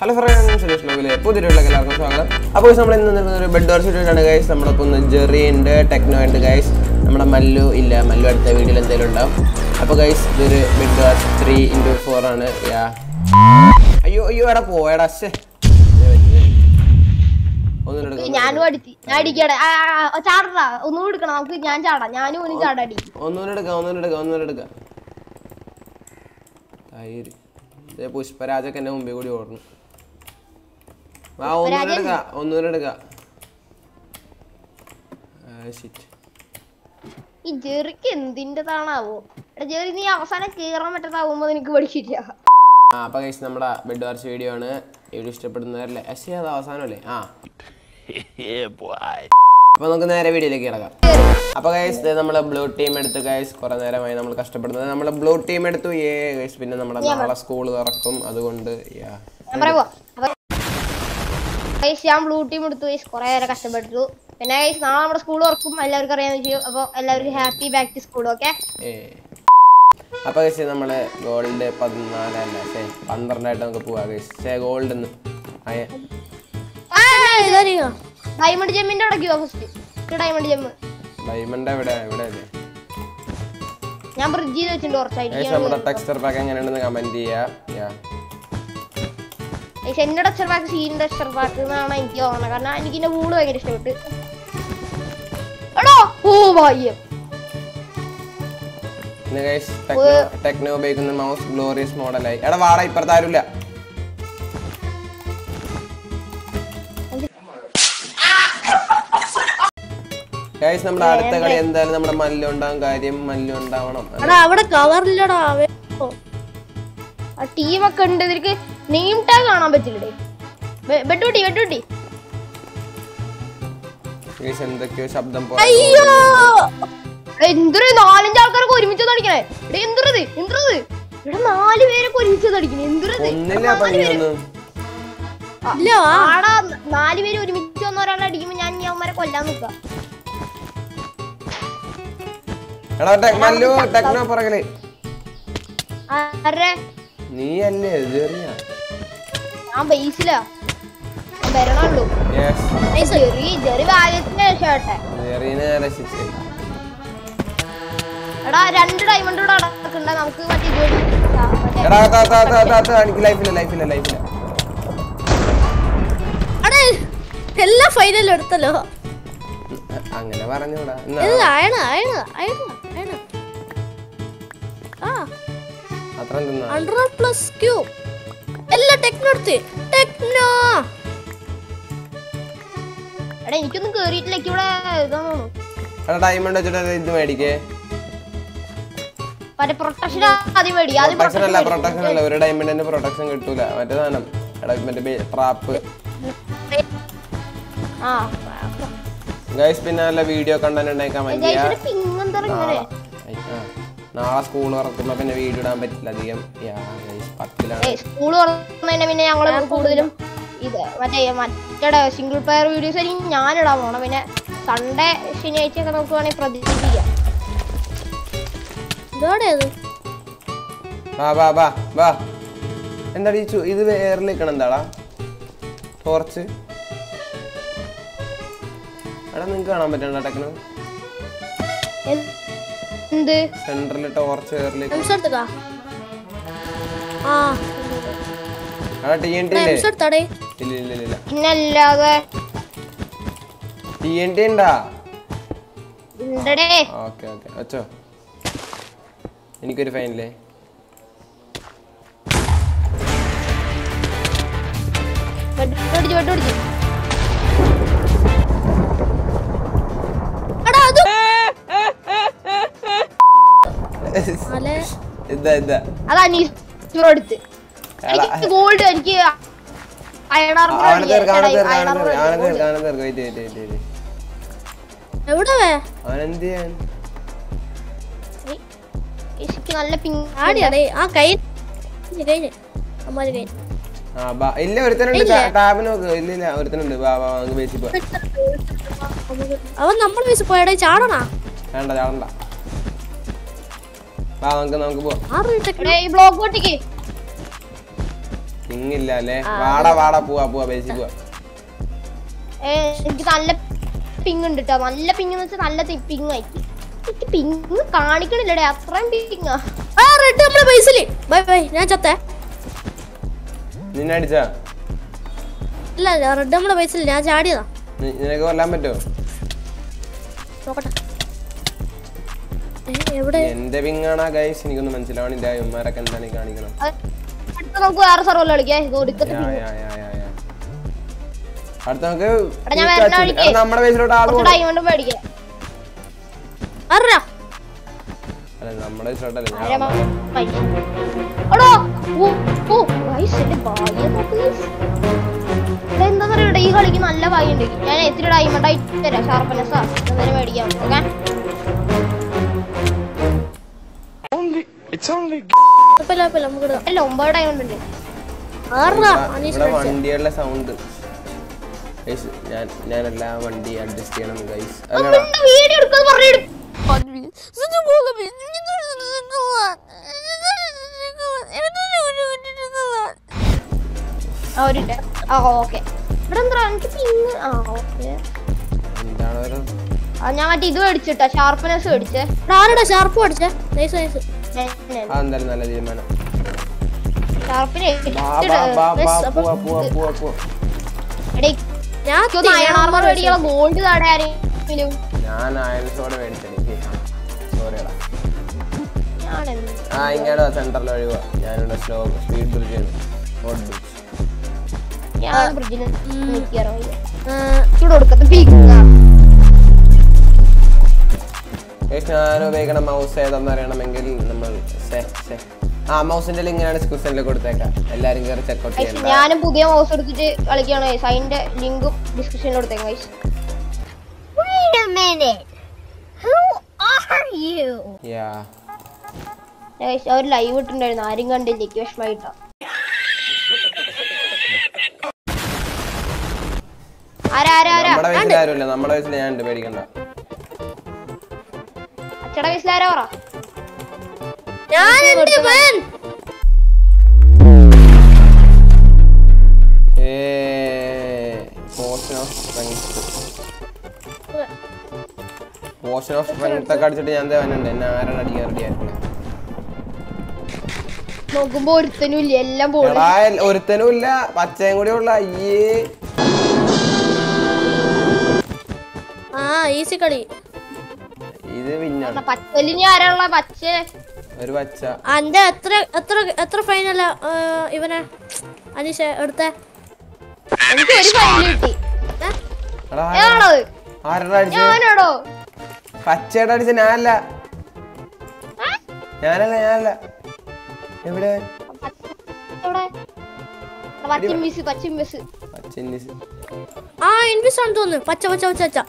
Hello friends Suresh ലോകിലെ പുതിയൊരു എല്ലാവർക്കും സ്വാഗതം അപ്പോൾ നമ്മൾ ഇന്ന് നിൽക്കുന്ന ഒരു ബെഡ് ഡോർ ആണ് ഗൈസ് നമ്മളൊപ്പം ഒന്ന് ജെറി ഉണ്ട് ടെക്നോ ഉണ്ട് ഗൈസ് നമ്മുടെ മല്ലു ഇല്ല മല്ലു അടുത്ത വീഡിയോയിൽ എന്തെങ്കിലും ഉണ്ടാവും അപ്പോൾ ഗൈസ് ഇതൊരു bed door three into four ആണ് യാ അയ്യോ അയ്യോ എടാ പോയടാ ശ്ശേ ഒന്നുകൂടെ ഞാനും അടിച്ച് ഞാൻ അടിക്കട്ടെ ആ, ആ, ആ, ചാടടാ ഒന്നും എടുക്കണം നമുക്ക് ഞാൻ ചാടാം ഞാനും ഓനും ചാടടി ഒന്നുകൂടെ എടുക്കാം ഒന്നുകൂടെ എടുക്കാം ഒന്നുകൂടെ എടുക്കാം തൈര് ഇതേ പുഷ്പരാജൊക്കെ എന്റെ മുമ്പിൽ കൂടി ഓടണം ആ ഒന്നുകൂടെ എടുക്കാം ഒന്നുകൂടെ എടുക്കാം ഷിറ്റ് ഈ ജെറിക്ക് എന്തിൻ്റെതാണാവോ എടാ ജെറി നീ അവസാനം കേറാൻ പറ്റാതാവുമ്പോ നിനക്ക് പഠിക്കില്ല ആ അപ്പൊ കഴിച്ച് നമ്മുടെ ബെഡ് വാർച്ച് വീഡിയോ ആണ് വീഡിയോ ഇഷ്ടപ്പെടുന്നവരല്ലേ പക്ഷേ അത് അവസാനമല്ലേ ആ അപ്പൊ നമുക്ക് നേരെ വീഡിയോയിലേക്ക് കിടക്കാം അപ്പൊ ഗൈസ് നമ്മൾ ബ്ലൂ ടീം എടുത്തു ഗൈസ് കുറെ നേരമായി നമ്മൾ കഷ്ടപ്പെടുന്നത് നമ്മൾ ബ്ലൂ ടീം എടുത്തു ഏ ഗൈസ് പിന്നെ നമ്മുടെ നാളെ സ്കൂൾ തുറക്കും അതുകൊണ്ട് yeah. ഞാൻ പറയാ അപ്പൊ ഗൈസ് ഞാൻ ബ്ലൂ ടീം എടുത്തു ഗൈസ് കുറെ നേരം കഷ്ടപ്പെട്ടു പിന്നെ ഗൈസ് നാളെ നമ്മുടെ സ്കൂൾ തുറക്കും എല്ലാവർക്കും അറിയാന്ന് വെച്ചു അപ്പൊ എല്ലാവർക്കും happy back to school okay ഏ അപ്പൊ ഗൈസ് നമ്മള് ഗോൾഡ് പതിനാലല്ല ശേ പന്ത്രണ്ടായിട്ട് നമുക്ക് പോവാ ഗൈസ് ശേ ഗോൾഡ് എന്ന് ഡയമണ്ട് ജെമ്മിന്റെ അടയ്ക്കുവാ ഫസ്റ്റ് ഡയമണ്ട് ജെമ്മ് ഡയമണ്ട് എവിടെ എവിടെ അല്ലേ ഞാൻ ബ്രിഡ്ജിൽ വെച്ചിട്ടുണ്ട് കുറച്ചായിട്ട് ഗൈസ് നമ്മുടെ ടെക്സ്ചർ പാക്ക് എങ്ങനെയാണെന്ന് കമന്റ് ചെയ്യാ യാ ഗൈസ് എന്റെ texture pack scene texture pack എന്നാണ് എനിക്ക് തോന്നുന്നത് കാരണം എനിക്ക് എന്റെ വൂള് ഭയങ്കര ഇഷ്ടപ്പെട്ട് എടോ ഓ ഭാഗ്യം പിന്നെ ഗൈസ് ടെക്നോ ടെക്നോ ഉപയോഗിക്കുന്ന മൗസ് ഗ്ലോറിയസ് മോഡലായി എടാ വാട ഇപ്പുറത്ത് ആരുമില്ല ഗൈസ് നമ്മുടെ അടുത്ത കളി എന്തായാലും നമ്മുടെ മല്ലു ഉണ്ടാവും കാര്യം മല്ലു ഉണ്ടാവണം എടാ അവിടെ കവറില്ലടാ ആ ടീമൊക്കെ ഉണ്ട് ഇതിലേക്ക് നെയിം ടാഗ് കാണാൻ പറ്റില്ലേ ബെഡൂട്ടി ബെഡൂട്ടി ഗൈസ് എന്തൊക്കെയോ ശബ്ദം പോലെ അയ്യോ എന്തൊരു നാലഞ്ച് ആൾക്കാരൊക്കെ ഒരുമിച്ച് അടിക്കണേ ഇവിടെ എന്തൊരു എന്തൊരു ഇവിടെ നാല് പേരൊക്കെ ഒരുമിച്ച് അടിക്കണേ എന്തൊരു ഒന്നില്ല പണിയൊന്നും ഇല്ല ആടാ നാല് പേര് ഒരുമിച്ച് വന്ന ഒരാളെ അടിക്കുമ്പോ ഞാൻ ഈ അവന്മാരെ കൊല്ലാൻ നിക്ക എടാ ടെ- മല്ലു ടെക്നോ പുറകില് ആരെ നീ അല്ലേ ചെറിയ ഞാൻ ബേസിലാ ഞാൻ വരണുള്ളൂ യെസ് ചെറിയ ചെറിയ ഭാഗ്യത്തിന്റെ രക്ഷട്ടെ ചെറിയനെ ഞാൻ രക്ഷിച്ചു എടാ രണ്ട് ഡയമണ്ട് കൂടെ അടക്കണ്ട നമുക്ക് മറ്റേ ഇത് മേടിക്കാം. ആ, മറ്റേ എടാ താ താ താ താ താ എനിക്ക് ലൈഫില്ല ലൈഫില്ല ലൈഫില്ല എടാ എല്ലാ ഫൈനലും എടുത്തല്ലോ അങ്ങനെ പറഞ്ഞൂടാ എന്നാ ഇത് അയണ അയണ അയണ അയണ ആ അത്ര തിന്നാ ഹൺഡ്രഡ് പ്ലസ് ക്യൂ എല്ലാം ടെക്നോ എടുത്ത് ടെക്നോ എടാ എനിക്കൊന്നും കേറിയിട്ടില്ല എനിക്ക് ഇവിടെ ഇതാണോ എടാ ഡയമണ്ട് വെച്ചിട്ട് ഇത് മേടിക്കേ മറ്റേ പ്രൊട്ടക്ഷൻ ആദ്യം മേടി ആദ്യം പ്രൊട്ടക്ഷൻ അല്ല protection പ്രൊട്ടക്ഷൻ അല്ല ഒരു ഡയമണ്ടിന്റെ പ്രൊട്ടക്ഷൻ കിട്ടൂല മറ്റേ സാധനം എടാ മറ്റേ ട്രാപ്പ് ആ ഗൈസ് പിന്നെ നല്ല വീഡിയോ കണ്ടന്റ് ഉണ്ടെങ്കിൽ കമന്റ് ചെയ്യാ പിങ്ങെന്താ ഇങ്ങനെ നാളെ ഐ, ആ. നാളെ സ്കൂൾ തുറക്കുമ്പോ പിന്നെ വീഡിയോ ഇടാൻ പറ്റില്ല അധികം യാ, guys, പത്തിലാണ് ഏയ് സ്കൂൾ തുറന്നതിന് പിന്നെ ഞങ്ങള് കൂടുതലും ഇത് മറ്റേ മറ്റേ സിംഗിൾ പ്ലെയർ വീഡിയോസ് ആയിരിക്കും ഞാനിടാൻ പോണം പിന്നെ സൺഡേ ശനിയാഴ്ച ഒക്കെ നമുക്ക് വേണമെങ്കിൽ പ്രതീക്ഷിക്കാം ഇതോടെ അത് വാ വാ വാ വാ എന്താടി ഈ ചു- ഇത് വേറെ നിൽക്കണം എന്താടാ ടോർച്ച് എടാ നിങ്ങക്ക് കാണാൻ പറ്റണ്ട ടെക്നോ എന്ത് സെന്ററിൽ ടോർച്ച് വേറെ എംസ് എടുത്തക്കാ ആ എടാ ടി എൻ ടി ഇല്ലേ എംസ് എടുത്താടേ ഇല്ല ഇല്ല ഇല്ല, ഇല്ല പിന്നല്ലാതെ ടി എൻ ടി ഉണ്ടാ ഉണ്ടടേ ഓക്കെ ഓക്കെ അച്ചോ എനിക്കൊരു ഫൈനലേ വെട്ടടിച്ച് വെട്ടടിച്ച് എടാ അത് അല്ലേ ഇതാ ഇതാ അതാ നീ എടുത്ത് എടാ എനിക്ക് ഗോൾഡ് എനിക്ക് അയൺ ആർമർ അവനെ തീർക്ക് അവനെ തീർക്ക് അയൺ അവനെ ആർമർ തീർക്ക് അവനെ തീർക്ക് അവനെ തീർക്ക് വെയിറ്റ് വെയിറ്റ് വെയിറ്റ് വെയിറ്റ് എവിടെ വേ അവൻ എന്ത് ചെയ്യാൻ എനിക്ക് നല്ല പിങ് ആടിയാടേ ആ കൈ കഴിഞ്ഞ് അമ്മാര് കഴിഞ്ഞ് ആ ബാ ഇല്ല ഒരുത്തനുണ്ട് ടാബ് നോക്ക് ഇല്ല ഇല്ല ഒരുത്തനുണ്ട് ബാ ബാ നമുക്ക് ബേസിൽ പോവാം അവൻ നമ്മൾ വീസ് പോയടേ ചാടണാ വേണ്ട ചാടണ്ട വാ നമുക്ക് നമുക്ക് പോവാം ആറ് ടെക്നോ ഈ ബ്ലോക്ക് പൊട്ടിക്ക് പിങ്ങില്ല അല്ലേ വാടാ വാടാ പോവാ പോവാ ബേസിൽ പോവാ ഏ, എനിക്ക് നല്ല പിങ് ഉണ്ട് കേട്ടോ നല്ല പിങ് എന്ന് വെച്ചാൽ നല്ല പിങ് ആയിട്ട് എനിക്ക് പിങ് കാണിക്കണില്ലടേ അത്രയും പിങ്ങാ ആ റെഡ് നമ്മളെ ബേസില് ബൈ ബൈ ഞാൻ ചത്തേ നിന്നെ അടിച്ചാ ഇല്ല റെഡ് നമ്മളെ ബേസില് ഞാൻ ചാടിയതാ നി- നിനക്ക് കൊല്ലാൻ പറ്റുമോ നോക്കട്ടെ ഏ, എവിടെ എന്റെ പിങ്ങാണാ ഗൈസ് എനിക്കൊന്നും മനസ്സിലാവണില്ല ഇവന്മാരൊക്കെ എന്താണ് ഈ കാണിക്കണം അത് അടുത്ത നമുക്ക് വേറെ സർവ്വല്ല കളിക്കാം ഇത് ഒടുക്കത്തെ യാ, പിങ് യാ, യാ, യാ, യാ. അടുത്ത നമുക്ക് എടാ, ഞാൻ ഈ വരുന്ന കാച്ചില്. വഴിക്ക് എടാ, നമ്മുടെ ബേസിലോട്ട് ആള് കുറച്ച് പോകണം ഡയമണ്ട് മേടിക്കാം ആരാ അല്ല നമ്മുടെ ബേസിലോട്ടല്ല ആരാ ഞാൻ മ- മൈ. എടോ, ഓ, ഓ, guys, എന്റെ ഭാഗ്യം നോക്ക് guys. എടാ, എന്താ പറയുക ഈ കളിക്ക് നല്ല ഭാഗ്യമുണ്ട് ഞാൻ എത്തിരി ഡയമണ്ട് ആയിട്ട് തരാം ഷാർപ്പനെസ്സാ എന്തായാലും മേടിക്കാം ഓക്കെ കുഴപ്പമില്ല കുഴപ്പമില്ല നമുക്ക് ഇടാം. അല്ല ഒമ്പത് ഡയമണ്ട് ഉണ്ട് ആറാ ഇവിടെ- അനീഷ് ഇവിടെ വണ്ടികളുടെ സൗണ്ട് ഗൈസ് ഞാൻ ഞാൻ എല്ലാ വണ്ടി അഡ്ജസ്റ്റ് ചെയ്യണം ഗൈസ് അല്ലടാ വീഡിയോ എടുക്കാന്ന് പറഞ്ഞു ആ ഒരു minute. ആ ഓക്കെ ഇവിടെ എന്താ എനിക്ക് പിങ് ആ ഓക്കെ എന്താണ് ഒരു ആ ഞാൻ മറ്റേ ഇത് മേടിച്ചിട്ടാ ഷാർപ്പനെസ് മേടിച്ചേ ഇവിടെ ആരുടെ ഷാർപ്പ് പഠിച്ചേ നൈസ് നൈസ് ആ എന്തായാലും നല്ല തീരുമാനം ഷാർപ്പിന് ബാ ബാ ബാ ബാ പോവാ പോവാ പോവാ പോവാ ഞാൻ എനിക്കൊന്ന് അയൺ ആർമർ മേടിക്കണം ഗോൾഡ് താടെ ആരെങ്കിലും ഞാൻ അയൽസോടെ മേടിച്ചെനിക്ക് സോറിയടാ ഞാൻ എന്ത് ആ ഇങ്ങോട്ട് സെന്ററിൽ ഒഴിവാ ഞാനിവിടെ സ്ലോ സ്പീഡ് ബ്രിഡ്ജ് ആണ് റോഡ് ബ്രിഡ്ജ് ഞാൻ ബ്രിഡ്ജിൽ നിൽക്കാറില്ല ഇവിടെ കൊടുക്കത്തെ പിങ് ഗൈസ് ഞാൻ ഉപയോഗിക്കണ മൗസ് ഏതെന്ന് അറിയണമെങ്കിൽ നമ്മൾ ശ്ശെ, ശ്ശെ. ആ മൗസിന്റെ ലിങ്കിനാണ് ഡിസ്ക്രിപ്ഷനിൽ കൊടുത്തേക്കാം എല്ലാരും കയറി ചെക്കൗട്ട് ചെയ്യണ്ട ഞാനും പുതിയ മൗസ് എടുത്തിട്ട് കളിക്കുകയാണ് guys. അതിന്റെ ലിങ്കും ഡിസ്ക്രിപ്ഷനിൽ കൊടുത്തേക്കാം guys. Wait a minute. Who are you? Yeah Guys, അവർ ലൈവ് ഇട്ടിട്ടുണ്ടായിരുന്നു ആരും കണ്ടില്ല എനിക്ക് വിഷമമായിട്ടോ ആരാ ആരാ ആരാ നമ്മുടെ വയസ്സിൽ ആരുമില്ല നമ്മുടെ വയസ്സിൽ ഞാൻ ഉണ്ട് പേടിക്കണ്ട അച്ചട വയസ്സിൽ ആരാ പറ ഞാൻ ഉണ്ട് man. Potion of strength potion of strength ഒക്കെ അടിച്ചിട്ട് ഞാൻ തവനുണ്ട് എന്നെ ആരാണ് അടിക്കാൻ റെഡി ആയിരിക്കണം നോക്കുമ്പോ ഒരുത്തനും ഇല്ല എല്ലാം പോയി എടാ ഒരുത്തനും ഇല്ല പച്ചയും കൂടി ഉള്ള അയ്യേ ആ ഈസി കളി ഇത് പിന്നാണ് പച്ചലിന് ആരാള്ള പച്ച ഒരു പച്ച അന്റെ എത്ര എത്ര എത്ര ഫൈനല ഇവനെ അനീഷ് എടുത്തേ എനിക്ക് ഒരു ഫൈനൽ കിട്ടി ഏ? എടാ ഏതാണത് ആരുടെ അടിച്ച ഞാനാണോ പച്ചയുടെ അടിച്ച ഞാനല്ല ഞാനല്ല ഞാനല്ല എവിടെ എവിടെ പച്ചിമ്മിസ് പച്ചിമ്മിസ് പച്ച ഇൻഡിസ്. ആ ഇൻവിസ് ആണ് തോന്നുന്നു പച്ച പച്ച പച്ച പച്ച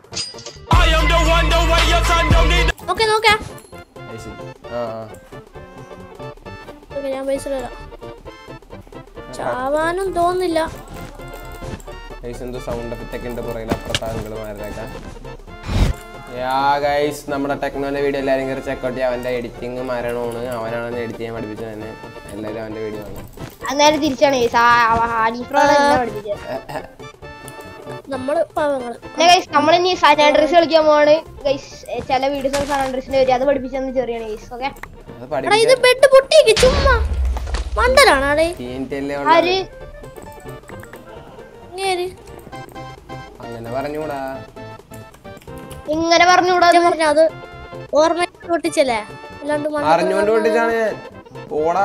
നോക്കേ നോക്കേ അത് ശരി. ആ ആ ഓക്കെ ഞാൻ പൈസ തരാം ചാവാനും തോന്നില്ല ഗൈസ് എന്തോ സൗണ്ട് എഫക്റ്റ് ഒക്കെ ഉണ്ട് പുറകിൽ അപ്പുറത്താളുകൾ മാറിയേക്കാം യാ ഗൈസ് നമ്മുടെ ടെക്നോന്റെ വീഡിയോ എല്ലാവരും കയറി ചെക്കൗട്ട് ചെയ്യാം അവന്റെ എഡിറ്റിംഗ് മരണമാണ് അവനാണ് എഡിറ്റ് ചെയ്യാൻ പഠിപ്പിച്ചത് തന്നെ എല്ലാവരും അവന്റെ വീഡിയോ കാണും അന്നേരം തിരിച്ചാണ് guys. ആ ഹാനിഫ്രോടെ എന്നെ പഠിപ്പിച്ചത് നമ്മള് പാവങ്ങള് പിന്നെ ഗൈസ് നമ്മളിനി സാനാൻഡ്രീസ് കളിക്കാൻ പോവാണ് ഗൈസ് ചില വീഡിയോസ് സാനാൻഡ്രീസിന്റെ വരും അത് പഠിപ്പിച്ചെന്ന് ചെറിയാണ് ഗൈസ് ഓക്കെ അത് എടാ പഠിപ്പിച്ച ഇത് ബെഡ് പൊട്ടിക്ക് ചുമ്മാ മണ്ടലാണ് അടേ TNT അല്ലേ ആര് ഉള്ളത്. ഇങ്ങേര് അങ്ങനെ പറഞ്ഞൂടാ ഇങ്ങനെ പറഞ്ഞുകൂടാ ഞാൻ പറഞ്ഞ അത് ഓർമ്മ പൊട്ടിച്ചല്ലേ അല്ലാണ്ട് മണ്ടത്തരം അറിഞ്ഞുകൊണ്ട് പൊട്ടിച്ചാണ് ഞാൻ ഓടാ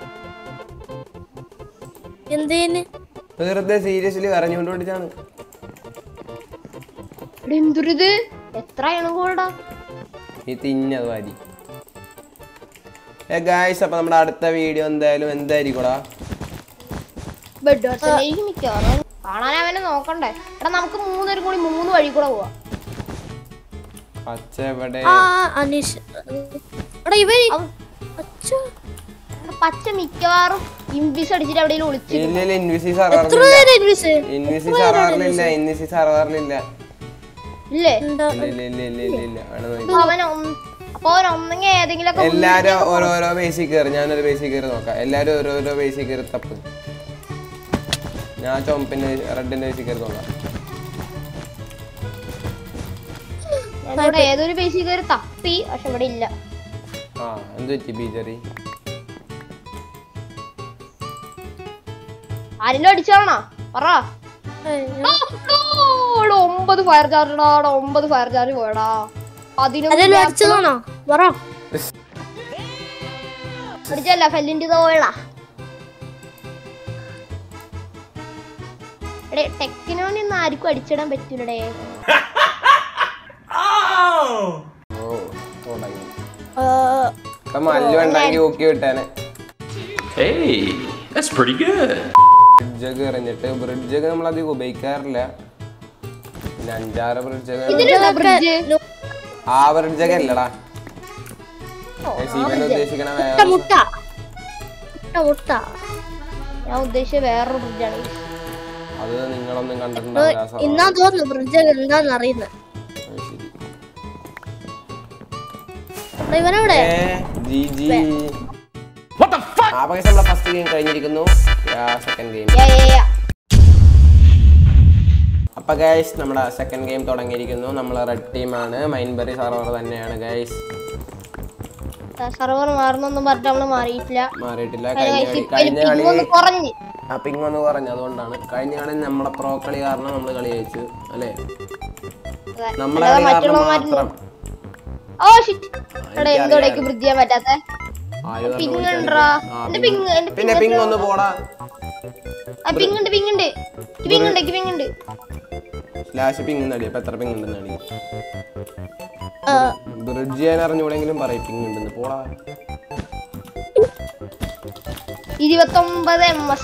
എന്തേന് വെറുതെ സീരിയസ്ലി അറിഞ്ഞുകൊണ്ട് പൊട്ടിച്ചാണ് എന്തൊരിത് എത്ര അയണം കൂടാ ഈ തിഞ്ഞത് വാരി ഏ ഗായ്സ് അപ്പൊ നമ്മുടെ അടുത്ത വീഡിയോ എന്തായാലും എന്തായിരിക്കൂടാ ബെഡ് എനിക്ക് മിക്കവാറും കാണാൻ അവനെ നോക്കണ്ടേ എടാ നമുക്ക് മൂന്നേരും കൂടി മൂന്ന് വഴി കൂടെ പോവാം പച്ച എവിടെ ആ അനീഷ് എടാ ഇവ അച്ഛോ എടാ, പച്ച മിക്കവാറും ഇംബിസ് അടിച്ചിട്ട് എവിടെയെങ്കിലും ഒളിച്ചു ഇല്ല ഇല്ല ഇൻവിസി എത്ര സർവറിലില്ല നേരം ഇൻവിസ് ഇൻവിസി സർവറിലില്ല ഇൻവിസി സർവറിലില്ല ഇല്ലേ എന്താ ഇല്ല ഇല്ല ഇല്ല ഇല്ല ഇല്ല ഇല്ല വേണം നോക്കി. അപ്പൊ അവൻ ഒന്ന്- അപ്പൊ അവൻ ഒന്നെങ്കിൽ ഏതെങ്കിലും ഒക്കെ എല്ലാരും ഓരോരോ ബേസിൽ കയറി ഞാനൊരു ബേസിൽ കയറി നോക്കാം എല്ലാരും ഓരോരോ ബേസിൽ കയറി തപ്പ് ഞാൻ ചുമപ്പിന്റെ റെഡിന്റെ ബേസിൽ കയറുന്നോളാം ഞാനിവിടെ ഏതൊരു ബേസിൽ കയറി തപ്പി പക്ഷെ ഇവിടെ ഇല്ല ആ എന്ത് പറ്റി ബീജറി ആരെങ്കിലും അടിച്ചാണോ പറ ആ, ഓ, ഇവിടെ ഒമ്പത് ഫയർ ചാർജടാ അവിടെ ഒമ്പത് ഫയർ ചാർജ് പോയടാ ആരെങ്കിലും പതിനൊന്ന് അടിച്ചതാണോ പറ അടിച്ചല്ല ഫെല്ലിന്റെ തോയളാ എടേ ടെക്നോനൊന്നും ആർക്കും അടിച്ചിടാൻ പറ്റൂലടേ ഓ തുടങ്ങി ആ, ഇപ്പൊ മല്ലു ഉണ്ടാക്കി ഊക്കി വിട്ടേനെ Hey, that's pretty good. ബ്രിഡ്ജൊക്കെ എറിഞ്ഞിട്ട് ബ്രിഡ്ജൊക്കെ നമ്മൾ അധികം ഉപയോഗിക്കാറില്ല പിന്നെ അഞ്ചാറ് ബ്രിഡ്ജൊക്കെ ഇതിലെന്താ ബ്രിഡ്ജ് ആ ബ്രിഡ്ജൊക്കെ അല്ലടാ ഇവൻ ഉദ്ദേശിക്കണ മുട്ട വേറെ മുട്ട മുട്ട മുട്ട ഞാൻ ഉദ്ദേശിച്ച വേറൊരു ബ്രിഡ്ജാണ് അത് നിങ്ങളൊന്നും കണ്ടിട്ടുണ്ടാവില്ല ആ സംഭവം. ഇന്നാ തോന്നുന്നു ബ്രിഡ്ജ് എന്താന്ന് അറിയുന്നത് അത് ശരി. ഇവനെവിടെ ഏ, ജി ജി ആ പൈസ നമ്മളെ ഫസ്റ്റ് ഗെയിം കഴിഞ്ഞിരിക്കുന്നു സെക്കൻഡ് ഗെയിം അപ്പൊ ഗൈസ് നമ്മുടെ സെക്കൻഡ് ഗെയിം തുടങ്ങിയിരിക്കുന്നു നമ്മൾ റെഡ് ടീമാണ് മൈൻബറി സർവർ തന്നെയാണ് ഗൈസ് സർവർ മാറുന്നൊന്നും പറഞ്ഞിട്ട് നമ്മള് മാറിയിട്ടില്ല മാറിയിട്ടില്ല guys, കഴിഞ്ഞ കളി ഇപ്പൊ കഴിഞ്ഞ കളി ping ഒന്ന് കുറഞ്ഞ് ആ പിങ് ഒന്ന് കുറഞ്ഞു അതുകൊണ്ടാണ് കഴിഞ്ഞ കളി നമ്മളെ പ്രോ കളി കാരണം നമ്മൾ കളി ജയിച്ചു അല്ലേ അതെ. നമ്മളെ അല്ലാതെ കളി കാരണം മറ്റുള്ളവന്മാര് മാത്രം ഓ ഷിറ്റ് എടാ എന്തോടേക്ക് ബ്രിഡ്ജ് ചെയ്യാൻ പറ്റാത്ത ആര് പറഞ്ഞു പിങ് വിളിച്ചാണ് ഉണ്ടെടാ ആ, എന്റെ ping. പിങ് എന്റെ പിന്നെ പിങ് ഒന്ന് പോടാ ആ പിങ് ഉണ്ട് പിങ് ഉണ്ട് പിങ് ഉണ്ട് പിങ് ഉണ്ട് സ്ലാഷ് പിങ് നടി അപ്പൊ എത്ര പിങ് ഉണ്ടെന്ന് നടി ആ, ബ്രിഡ്ജ് ചെയ്യാൻ അറിഞ്ഞൂടെങ്കിലും പറയും പിങ് ഉണ്ടെന്ന് പോടാ ഇരുപത്തൊമ്പത് എം എസ്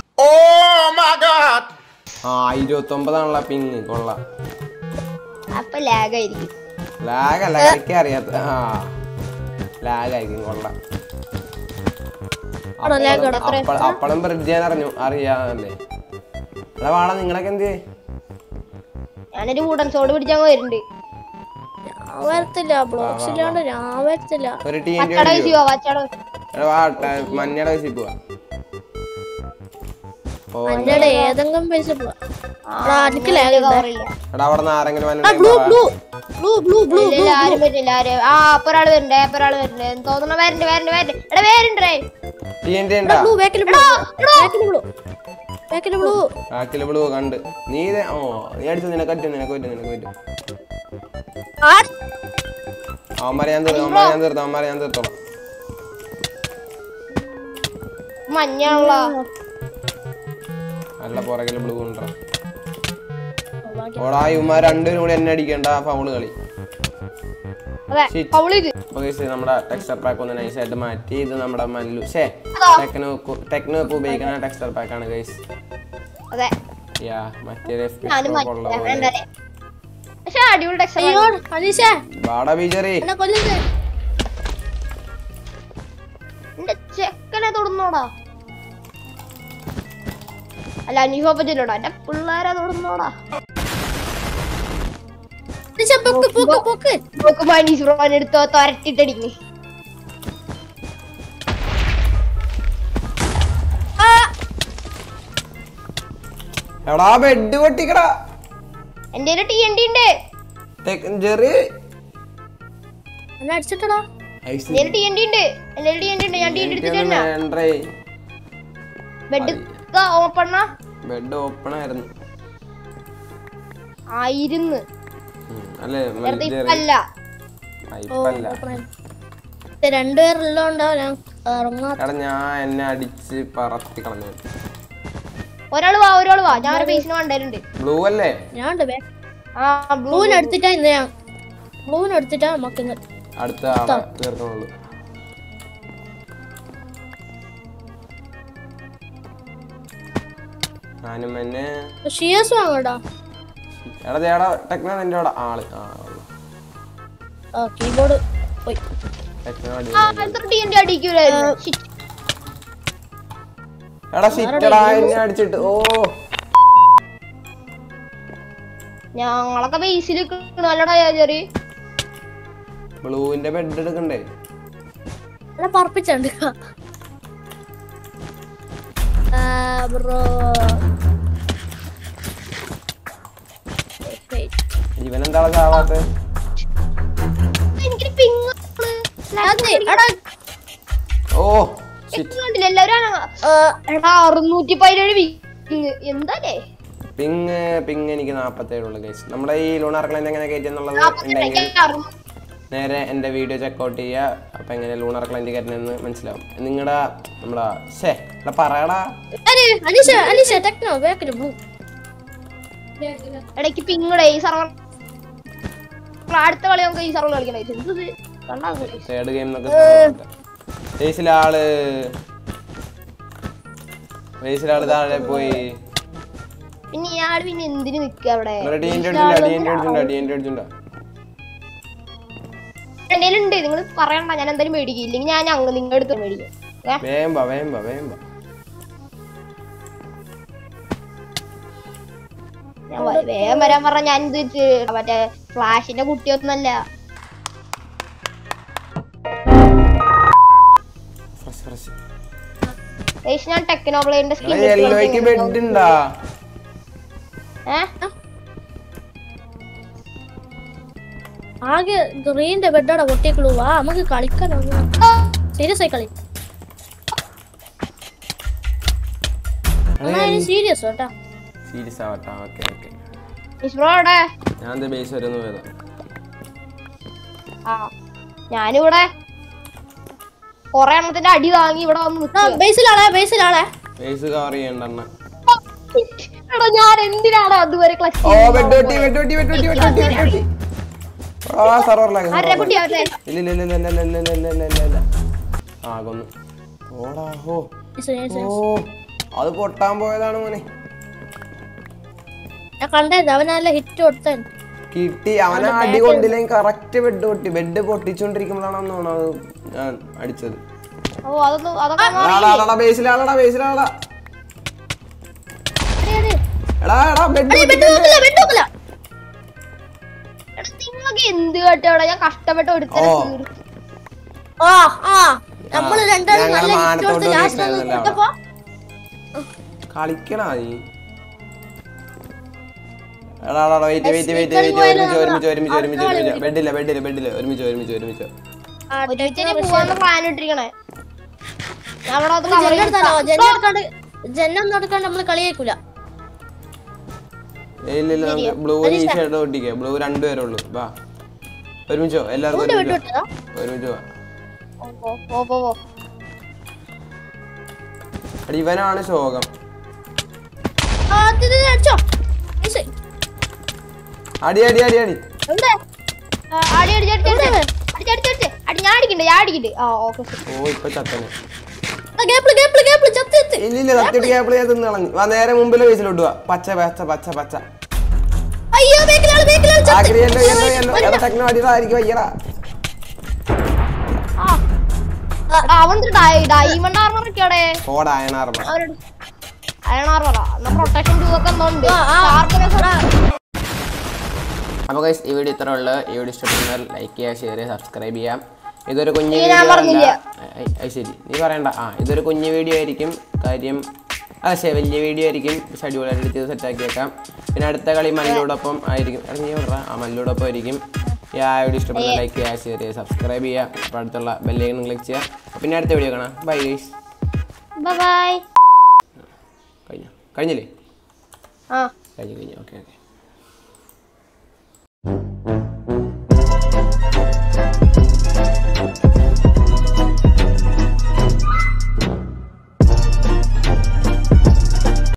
ആ ഇരുപത്തി ഒമ്പതാണല്ലോ പിങ് കൊള്ളാം അപ്പൊ ലാഗ് ആയിരിക്കും ലാഗ് അല്ല കളിക്കാൻ അറിയാത്ത ആ ലാഗ് ആയിരിക്കും കൊള്ളാം ആണോ lag ആണോ? അപ്പളും- അപ്പളും ബ്രിഡ്ജ് ചെയ്യാൻ അറിഞ്ഞു അറിയാമല്ലേ എടാ വാടാ നിങ്ങളൊക്കെ എന്ത് ചെയ്യ്? ഞാനൊരു വുഡൻ സോഡ് പിടിച്ചാൽ വരുന്നുണ്ട് ഞാൻ വരത്തില്ല ബ്ലോക്സ് ഇല്ലാണ്ട് ഞാൻ വരത്തില്ല ഒരു ടീം പച്ചട വെച്ച് പോവാ പച്ചട എടാ വാ ട- മഞ്ഞയുടെ വെച്ചിൽ പോവാ ഓ അന്നടെ ഏതെങ്കിലും പൈസ പോവാ എടാ, എനിക്ക് lag ഉണ്ട്. കവറില്ല എടാ അവിടെ നിന്ന് ആരെങ്കിലും എടാ, വന്നിട്ടുണ്ടെങ്കിൽ ബ്ലൂ പറ. ബ്ലൂ ബ്ലൂ ബ്ലൂ ബ്ലൂ ഇല്ല, ഇല്ല, ആരും വരുന്നില്ല ആരും ആ അപ്പൊ ഒരാള് വരുന്നുണ്ട് അപ്പൊ ഒരാള് വരുന്നുണ്ട് എന്ന് തോന്നുന്ന വരണ്ട് വരണ്ട് വരണ്ട് എടാ വേരുണ്ടേ TNT ഉണ്ടാ ബ്ലൂ ബാക്കിൽ ബ്ലൂ ബാക്കിൽ ബ്ലൂ ബാക്കിൽ ബ്ലൂ ബാക്കില് ബ്ലൂ കണ്ട് നീ ഇത് ഓ നീ അടിച്ചു നിനക്ക് പറ്റും നിനക്ക് പറ്റും നിനക്ക് പറ്റും അവന്മാരെ ഞാൻ തീർത്തു അവന്മാരെ ഞാൻ തീർത്തു അവന്മാരെ ഞാൻ തീർത്തോളാം മഞ്ഞാണല്ലോ നല്ല പുറകില് ബ്ലൂ ഉണ്ടോ ഓടാ ഇവന്മാർ രണ്ടുപേരും കൂടി എന്നെ അടിക്കണ്ട ഫൗള് കളി അതെ Shit. അവള് ഇത് അപ്പൊ guys, നമ്മുടെ ടെക്സ്ചർ പാക്ക് ഒന്ന് നൈസായിട്ട് മാറ്റി ഇത് നമ്മുടെ മല്ലു ഷേ ടെക്നോ ടെക്നോ ഒക്കെ ഉപയോഗിക്കുന്ന ടെക്സ്ചർ പാക്ക് ആണ് ഗൈസ് അതെ യാ മറ്റേ ഞാനും മാറ്റില്ല വേണ്ടല്ലേ പക്ഷെ അടിപൊളി ടെക്സ്റ്റ് അയ്യോ അനീഷേ വാടാ ബീജറി എന്നെ കൊല്ലുന്നേ എന്റെ ചെക്കനെ തൊടുന്നോടാ അല്ല അനീഫ പറ്റില്ലോടാ എന്റെ പിള്ളേരെ തൊടുന്നോടാ അനീഷേ പൊക്ക് പൊക്ക് പൊക്ക് നോക്കുമ്പോ അനീസ് ബ്രോൻ എടുത്തോ തൊരട്ടിട്ടടിക്കുന്നു എടാ ബെഡ് പൊട്ടിക്കടാ എന്റെ ടി എൻ ഡി ഉണ്ട് ടെക് ജെറി എന്നെ അടിച്ചിട്ടടാ എന്റെ ടി എൻ ഡി ഉണ്ട് എന്റെ ടി എൻ ഡി ഉണ്ട് ഞാൻ ടി എൻ ഡി എടുത്തിട്ട് തന്നെ വേണ്ടേ ബെഡ് ഓപ്പണ ബെഡ് ഓപ്പൺ ആയിരുന്നു ആയിരുന്നു ഉം, അല്ലേ വെറുതെ ജെറി ഇപ്പല്ല ആ, ഇപ്പല്ല രണ്ടുപേരുള്ളോണ്ടാ ഞാൻ ഇറങ്ങാ എടാ ഞാൻ എന്നെ അടിച്ച് പറത്തി കളഞ്ഞു ഒരാള് വാ ഒരാള് വാ ഞാൻ ഒരു ബേസിന് കണ്ടരുണ്ട് ബ്ലൂ അല്ലേ ഞാൻ ഉണ്ട് back. ആ ബ്ലൂ ബ്ലൂവിന് എടുത്തിട്ടാ ഇന്ന് ഞാൻ ബ്ലൂവിന് എടുത്തിട്ടാ നമുക്ക് ഇന്ന് അടുത്ത ആളെ തീർക്കണുള്ളൂ ഞാനും എന്നെ ഷിയേഴ്സ് വാങ്ങടാ എടാ ചേടാ ടെക്നോ നിന്റെ അവിടെ ആള് ആ ആ കീബോർഡ് പോയി ടെക്നോ ആ എത്ര ടി എൻ ഡി അടിക്കൂലായിരുന്നു Shit. എടാ സിറ്റടാ എന്നെ അടിച്ചിട്ട് ഓ ഞങ്ങളൊക്കെ ബേസിൽ നല്ലടാ ചെറി ബ്ലൂവിന്റെ ബെഡ് എടുക്കണ്ടേ എന്നെ പറപ്പിച്ചുണ്ട് ബ്രോ എന്താണ് ചാവാത്ത എനിക്ക് പിങ് അതെ എടാ ഓ shit. കണ്ടില്ല എല്ലാവരും അനങ്ങ- ഏ, എടാ അറുന്നൂറ്റി പതിനേഴ് പിങ് എന്താലേ പിങ് പിങ് എനിക്ക് നാപ്പത്തേഴുള്ളൂ ഗൈസ് നമ്മുടെ ഈ ലൂണാർ ക്ലൈൻ എങ്ങനെ കയറ്റിയെന്നുള്ളത് ഉണ്ടെങ്കിൽ നേരെ എൻ്റെ വീഡിയോ ചെക്കൗട്ട് ചെയ്യുക അപ്പം എങ്ങനെ ലൂണർ ക്ലൈൻറ്റ് കയറ്റുന്നതെന്ന് മനസ്സിലാവും നിങ്ങളുടെ നമ്മുടെ ഷേ എടാ പറയടാ അരെ, അലീഷ അലീഷ ടെക്നോ ബാക്കിൽ പോ ഇടയ്ക്ക് പിങ്ങടെ ഈ സർവർ അടുത്ത കളി നമുക്ക് ഈ സർവർ കളിക്കണേ എന്ത് ഇത്? കണ്ടാ മതി. തേർഡ് ഗെയിം എന്നൊക്കെ ബേസിലാള് ബേസിലാള് താഴെ പോയി പിന്നെ ഇയാൾ പിന്നെ എന്തിന് നിക്ക അവിടെ ഡി എൻ്റെ അടിച്ചുണ്ടോ ഡി എൻ്റെ അടിച്ചുണ്ടോ ഡി എൻ്റെ അടിച്ചുണ്ടോ എന്റെ ഉണ്ട് നിങ്ങൾ പറയണ്ട ഞാൻ എന്തായാലും മേടിക്കും ഇല്ലെങ്കിൽ ഞാൻ അങ്ങ് നിങ്ങളുടെ അടുത്ത് മേടിക്കും ഏ? വേമ്പ വേമ്പ വേമ്പ ഞാൻ വ- വേഗം വരാൻ പറഞ്ഞ ഞാൻ ഇത് ചെ- മറ്റേ ഫ്ലാഷിന്റെ കുട്ടിയൊന്നല്ല ഫ്രഷ് ഫ്രഷ് ഏഷ് ഞാൻ ടെക്നോപ്ലേന്റെ സ്കിൻ യെല്ലോയ്ക്ക് ബെഡ് ഉണ്ടാ ഏഹ് ആകെ ഗ്രീന്റെ ബെഡോടെ പൊട്ടിക്കുള്ളൂ വാ നമുക്ക് കളിക്കാൻ സീരിയസ് ആയി കളി സീരിയസ് കേട്ടാ സീരിയസ് ആവട്ടാ ഓക്കെ ഓക്കെ ബ്രോ അവിടെ ഞാൻ ദേ ബേസ് വരെ ഒന്ന് പോയതാ ആ ഞാനിവിടെ കൊറേ എണ്ണത്തിന്റെ അടി വാങ്ങി ഇവിടെ വന്ന് ആ നിൽക്കുക ബേസിലാളെ ബേസിലാളെ ബേസ് കവർ ചെയ്യണ്ട അണ്ണ എടാ ഞാൻ എന്തിനാണ് അതുവരെ ക്ലച്ച് ഓ ബെഡ് വെട്ടി ബെഡ് വെട്ടി ബെഡ് വെട്ടി ബെഡ് വെട്ടി ബെഡ് വെട്ടി ആ സർവറിലാക്കി ആരുടെ കുട്ടി അവരുടെ ഇല്ല ഇല്ല ഇല്ല ഇല്ല ഇല്ല ഇല്ല ഇല്ല ഇല്ല ഇല്ല ഇല്ല ആ കൊന്നു ഓടാ ഹോ ഓ അത് പൊട്ടാൻ പോയതാണ് മോനെ ഞാൻ കണ്ടത് അവൻ നല്ല ഹിറ്റ് കൊടുത്തൻ കിട്ടി അവനെ അടി കൊണ്ടില്ലെങ്കിൽ കറക്റ്റ് ബെഡ് പൊട്ടി ബെഡ് പൊട്ടിച്ചോണ്ടിരിക്കുമ്പോഴാണ് തോന്നുന്നത് ഞാൻ അടിച്ചത് ഓ അതൊന്നും അതൊക്കെ ആളാടാ ബേസിലാളടാ ബേസിലാളടാ എടാ എടാ ബെഡ് എടാ നിങ്ങളൊക്കെ എന്ത് കേട്ടോ ഞാൻ കഷ്ടപ്പെട്ട് ഒരുത്തരെ ഓ. തീർത്തു. ആ ആ നമ്മള് രണ്ടാളും ഞങ്ങള് നല്ല ഹിറ്റ് മാനത്തോട്ട് കൊടുത്ത് ലാസ്റ്റ് ഒന്ന് നിൽക്കായിരുന്നല്ലോ കൊടുത്തപ്പോ കളിക്കണാ നീ എടാ എടാ വെയിറ്റ് വെയിറ്റ് വെയിറ്റ് വെയിറ്റ് ഒരുമിച്ച് ഒരുമിച്ച് ഒരുമിച്ച് ഒരുമിച്ച് ഒരുമിച്ച് ബെഡില്ല ബെഡില്ല ബെഡില്ല ഒരുമിച്ച് ഒരുമിച്ച് ഒരുമിച്ച് ഒരുമിച്ചന്നെ പോവാന്ന് പ്ലാൻ ഇട്ടിരിക്കണേ ഞാൻ അവിടെ അത് cover ജെന്നെടുത്താലോ ചെയ്തിട്ടാ. ജെന്നെടുക്കാണ്ട് ജെന്നൊന്നും എടുക്കാണ്ട് നമ്മള് കളിയേക്കൂല ഏയ് ഇല്ല ഇല്ല നമുക്ക് ബ്ലൂ ഈ ഷർട്ട് ഒട്ടിക്കാം ബ്ലൂ രണ്ടുപേരേ ഉള്ളൂ വാ ഒരുമിച്ചോ എല്ലാവർക്കും വിട്ടു ഒരുമിച്ച് വിട്ടതാ വാ. ഒരുമിച്ച് വാ പോ, പോ പോ പോ എടാ, ഇവനാണ് ശോകം ആ, ഇത് ഇത് അടിച്ചോ ഈസി. അടി അടി അടി അടി എവിടെ ആ, അടി അടി അടി അടി അടി അടി അടി അടി ഞാൻ അടിക്കണ്ട് ഞാൻ അടിക്കണ്ട് ആ ഓക്കെ ഓ ഇപ്പൊ ചത്തനെ ഗേപ്പിള് ഗേപ്പിള് ഗേപ്പിള് ചത്ത് ചത്ത് ഇല്ല ഇല്ല സത്യമായിട്ട് ക്യാപ്പിൾ ഞാൻ തിന്ന് കളഞ്ഞു വാ നേരെ മുമ്പിൽ വെച്ചിലോട്ട് വാ പച്ച പച്ച പച്ച പച്ച അയ്യോ ബേക്കിലാണ് ബേക്കിലാണ് ചത്ത് ആക്രി യെല്ലോ യെല്ലോ യെല്ലോ എടാ ടെക്നോ അടിയതായിരിക്കും വയ്യടാ അവൻ ഡയമണ്ട് ആർമർ ഒക്കെ അവിടെ കോട അയണാർമ അവരോട് അയൺ ആർമറ എന്നാ പ്രൊട്ടക്ഷൻ ടൂ ഒക്കെ എന്തോ ഉണ്ട് ആ, ആ, Sharpness ഒക്കെ- അപ്പോൾ ഗൈസ് ഈ വീഡിയോ ഇത്ര ഉള്ളു ഈ വീഡിയോ ഇഷ്ടപ്പെടുന്നാൽ ലൈക്ക് ചെയ്യുക ഷെയർ ചെയ്യുക സബ്സ്ക്രൈബ് ചെയ്യാം ഇതൊരു കുഞ്ഞു ഇത് ഞാൻ വീഡിയോ പറഞ്ഞില്ല. അല്ല അത് ശരി നീ പറയണ്ട ആ ഇതൊരു കുഞ്ഞു വീഡിയോ ആയിരിക്കും കാര്യം അതെ ശരി വലിയ വീഡിയോ ആയിരിക്കും പക്ഷെ അടിപൊളിയായിട്ട് എഡിറ്റ് ചെയ്ത് സെറ്റാക്കി വെക്കാം പിന്നെ അടുത്ത കളി മല്ലോടൊപ്പം ആയിരിക്കും എടാ, നീ പറ ആ മല്ലോടൊപ്പം ആയിരിക്കും ഈ ആ വീഡിയോ ഇഷ്ടപ്പെടുന്ന ലൈക്ക് ചെയ്യുക ഷെയർ ചെയ്യുക സബ്സ്ക്രൈബ് ചെയ്യുക അപ്പോൾ അടുത്തുള്ള ബെല്ലൈക്കൺ ക്ലിക്ക് ചെയ്യുക പിന്നെ അടുത്ത വീഡിയോ കാണാം ബൈ ഗൈസ് Bye bye. കഴിഞ്ഞ കഴിഞ്ഞില്ലേ ആ കഴിഞ്ഞു കഴിഞ്ഞു ഓക്കെ ഓക്കെ